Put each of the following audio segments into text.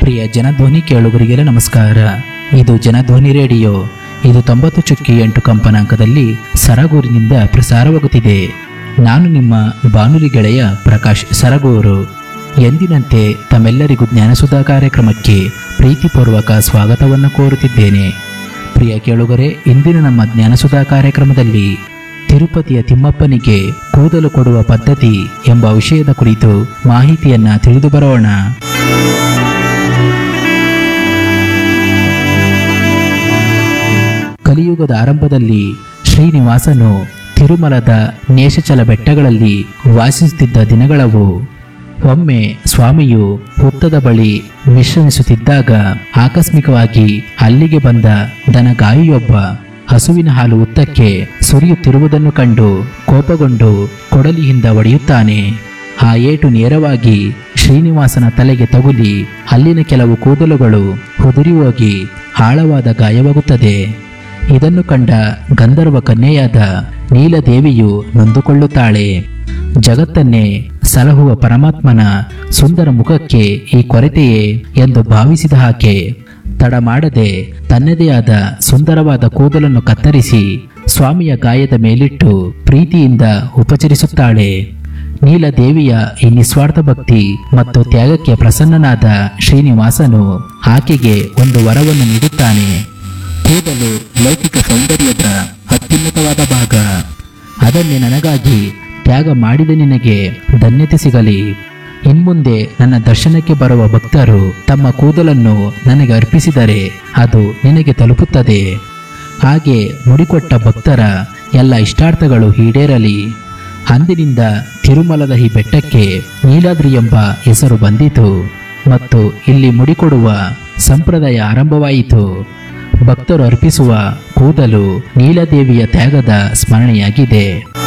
ಪ್ರಿಯ ಜನಧ್ವನಿ ಕೇಳುಗರಿಗೆಲ್ಲ ನಮಸ್ಕಾರ ಇದು ಜನಧ್ವನಿ ರೇಡಿಯೋ ಇದು ತೊಂಬತ್ತು ಚುಕ್ಕಿ ಎಂಟು ಕಂಪನಾಂಕದಲ್ಲಿ ಸರಗೂರಿನಿಂದ ಪ್ರಸಾರವಾಗುತ್ತಿದೆ ನಾನು ನಿಮ್ಮ ಬಾನುಲಿ ಗೆಳೆಯ ಪ್ರಕಾಶ್ ಸರಗೂರು ಎಂದಿನಂತೆ ತಮ್ಮೆಲ್ಲರಿಗೂ ಜ್ಞಾನಸುಧಾ ಕಾರ್ಯಕ್ರಮಕ್ಕೆ ಪ್ರೀತಿಪೂರ್ವಕ ಸ್ವಾಗತವನ್ನು ಕೋರುತ್ತಿದ್ದೇನೆ ಪ್ರಿಯ ಕೇಳುಗರೆ ಇಂದಿನ ನಮ್ಮ ಜ್ಞಾನಸುಧಾ ಕಾರ್ಯಕ್ರಮದಲ್ಲಿ ತಿರುಪತಿಯ ತಿಮ್ಮಪ್ಪನಿಗೆ ಕೂದಲು ಕೊಡುವ ಪದ್ಧತಿ ಎಂಬ ವಿಷಯದ ಕುರಿತು ಮಾಹಿತಿಯನ್ನ ತಿಳಿದು ಬರೋಣ ಕಲಿಯುಗದ ಆರಂಭದಲ್ಲಿ ಶ್ರೀನಿವಾಸನು ತಿರುಮಲದ ನೇಷಚಲ ಬೆಟ್ಟಗಳಲ್ಲಿ ವಾಸಿಸುತ್ತಿದ್ದ ದಿನಗಳವು ಒಮ್ಮೆ ಸ್ವಾಮಿಯು ಹುತ್ತದ ಬಳಿ ವಿಶ್ರಮಿಸುತ್ತಿದ್ದಾಗ ಆಕಸ್ಮಿಕವಾಗಿ ಅಲ್ಲಿಗೆ ಬಂದ ದನಗಾಯಿಯೊಬ್ಬ ಹಸುವಿನ ಹಾಲು ಹುತ್ತಕ್ಕೆ ಸುರಿಯುತ್ತಿರುವುದನ್ನು ಕಂಡು ಕೋಪಗೊಂಡು ಕೊಡಲಿಯಿಂದ ಒಡೆಯುತ್ತಾನೆ ಆ ಏಟು ನೇರವಾಗಿ ಶ್ರೀನಿವಾಸನ ತಲೆಗೆ ತಗುಲಿ ಅಲ್ಲಿನ ಕೆಲವು ಕೂದಲುಗಳು ಉದುರಿ ಹೋಗಿ ಆಳವಾದ ಗಾಯವಾಗುತ್ತದೆ ಇದನ್ನು ಕಂಡ ಗಂಧರ್ವ ಕನ್ಯೆಯಾದ ನೀಲದೇವಿಯು ನೊಂದುಕೊಳ್ಳುತ್ತಾಳೆ ಜಗತ್ತನ್ನೇ ಸಲಹುವ ಪರಮಾತ್ಮನ ಸುಂದರ ಮುಖಕ್ಕೆ ಈ ಕೊರತೆಯೇ ಎಂದು ಭಾವಿಸಿದ ಆಕೆ ತಡ ಮಾಡದೆ ತನ್ನದೇ ಆದ ಸುಂದರವಾದ ಕೂದಲನ್ನು ಕತ್ತರಿಸಿ ಸ್ವಾಮಿಯ ಗಾಯದ ಮೇಲಿಟ್ಟು ಪ್ರೀತಿಯಿಂದ ಉಪಚರಿಸುತ್ತಾಳೆ ನೀಲದೇವಿಯ ಈ ನಿಸ್ವಾರ್ಥ ಭಕ್ತಿ ಮತ್ತು ತ್ಯಾಗಕ್ಕೆ ಪ್ರಸನ್ನನಾದ ಶ್ರೀನಿವಾಸನು ಆಕೆಗೆ ಒಂದು ವರವನ್ನು ನೀಡುತ್ತಾನೆ ಕೂದಲು ಲೌಕಿಕ ಸೌಂದರ್ಯದ ಅತ್ಯುನ್ನತವಾದ ಭಾಗ ಅದನ್ನೇ ನನಗಾಗಿ ತ್ಯಾಗ ಮಾಡಿದ ನಿನಗೆ ಧನ್ಯತೆ ಸಿಗಲಿ ಇನ್ಮುಂದೆ ನನ್ನ ದರ್ಶನಕ್ಕೆ ಬರುವ ಭಕ್ತರು ತಮ್ಮ ಕೂದಲನ್ನು ನನಗೆ ಅರ್ಪಿಸಿದರೆ ಅದು ನಿನಗೆ ತಲುಪುತ್ತದೆ ಹಾಗೆ ಮುಡಿಕೊಟ್ಟ ಭಕ್ತರ ಎಲ್ಲ ಇಷ್ಟಾರ್ಥಗಳು ಈಡೇರಲಿ ಅಂದಿನಿಂದ ತಿರುಮಲದ ಈ ಬೆಟ್ಟಕ್ಕೆ ನೀಲಾದ್ರಿ ಎಂಬ ಹೆಸರು ಬಂದಿತು ಮತ್ತು ಇಲ್ಲಿ ಮುಡಿಕೊಡುವ ಸಂಪ್ರದಾಯ ಆರಂಭವಾಯಿತು ಭಕ್ತರು ಅರ್ಪಿಸುವ ಕೂದಲು ನೀಲದೇವಿಯ ತ್ಯಾಗದ ಸ್ಮರಣೆಯಾಗಿದೆ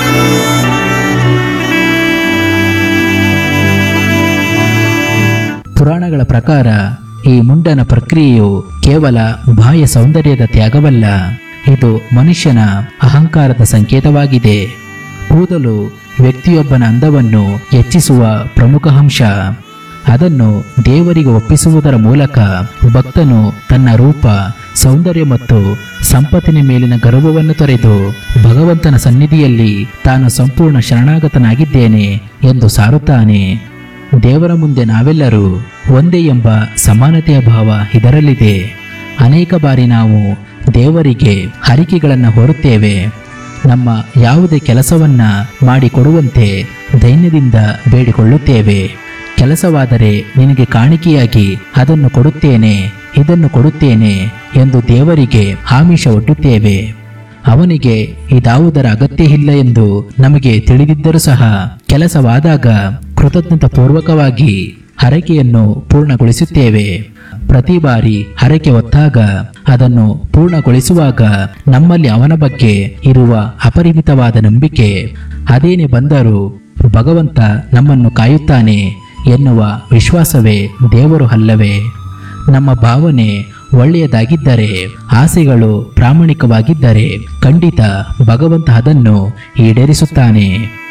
ಪುರಾಣಗಳ ಪ್ರಕಾರ ಈ ಮುಂಡನ ಪ್ರಕ್ರಿಯೆಯು ಕೇವಲ ಬಾಹ್ಯ ಸೌಂದರ್ಯದ ತ್ಯಾಗವಲ್ಲ ಇದು ಮನುಷ್ಯನ ಅಹಂಕಾರದ ಸಂಕೇತವಾಗಿದೆ ಕೂದಲು ವ್ಯಕ್ತಿಯೊಬ್ಬನ ಅಂದವನ್ನು ಹೆಚ್ಚಿಸುವ ಪ್ರಮುಖ ಅಂಶ ಅದನ್ನು ದೇವರಿಗೆ ಒಪ್ಪಿಸುವುದರ ಮೂಲಕ ಭಕ್ತನು ತನ್ನ ರೂಪ ಸೌಂದರ್ಯ ಮತ್ತು ಸಂಪತ್ತಿನ ಮೇಲಿನ ಗರ್ವವನ್ನು ತೊರೆದು ಭಗವಂತನ ಸನ್ನಿಧಿಯಲ್ಲಿ ತಾನು ಸಂಪೂರ್ಣ ಶರಣಾಗತನಾಗಿದ್ದೇನೆ ಎಂದು ಸಾರುತ್ತಾನೆ ದೇವರ ಮುಂದೆ ನಾವೆಲ್ಲರೂ ಒಂದೇ ಎಂಬ ಸಮಾನತೆಯ ಭಾವ ಇದರಲ್ಲಿದೆ ಅನೇಕ ಬಾರಿ ನಾವು ದೇವರಿಗೆ ಹರಿಕೆಗಳನ್ನು ಹೊರುತ್ತೇವೆ ನಮ್ಮ ಯಾವುದೇ ಕೆಲಸವನ್ನ ಮಾಡಿಕೊಡುವಂತೆ ದೈನ್ಯದಿಂದ ಬೇಡಿಕೊಳ್ಳುತ್ತೇವೆ ಕೆಲಸವಾದರೆ ನಿನಗೆ ಕಾಣಿಕೆಯಾಗಿ ಅದನ್ನು ಕೊಡುತ್ತೇನೆ ಇದನ್ನು ಕೊಡುತ್ತೇನೆ ಎಂದು ದೇವರಿಗೆ ಆಮಿಷ ಒಡ್ಡುತ್ತೇವೆ ಅವನಿಗೆ ಇದಾವುದರ ಅಗತ್ಯ ಇಲ್ಲ ಎಂದು ನಮಗೆ ತಿಳಿದಿದ್ದರೂ ಸಹ ಕೆಲಸವಾದಾಗ ಕೃತಜ್ಞತಾ ಪೂರ್ವಕವಾಗಿ ಹರಕೆಯನ್ನು ಪೂರ್ಣಗೊಳಿಸುತ್ತೇವೆ ಪ್ರತಿ ಬಾರಿ ಹರಕೆ ಹೊತ್ತಾಗ ಅದನ್ನು ಪೂರ್ಣಗೊಳಿಸುವಾಗ ನಮ್ಮಲ್ಲಿ ಅವನ ಬಗ್ಗೆ ಇರುವ ಅಪರಿಮಿತವಾದ ನಂಬಿಕೆ ಅದೇನೇ ಬಂದರೂ ಭಗವಂತ ನಮ್ಮನ್ನು ಕಾಯುತ್ತಾನೆ ಎನ್ನುವ ವಿಶ್ವಾಸವೇ ದೇವರು ಅಲ್ಲವೇ ನಮ್ಮ ಭಾವನೆ ಒಳ್ಳೆಯದಾಗಿದ್ದರೆ ಆಸೆಗಳು ಪ್ರಾಮಾಣಿಕವಾಗಿದ್ದರೆ ಖಂಡಿತ ಭಗವಂತ ಅದನ್ನು ಈಡೇರಿಸುತ್ತಾನೆ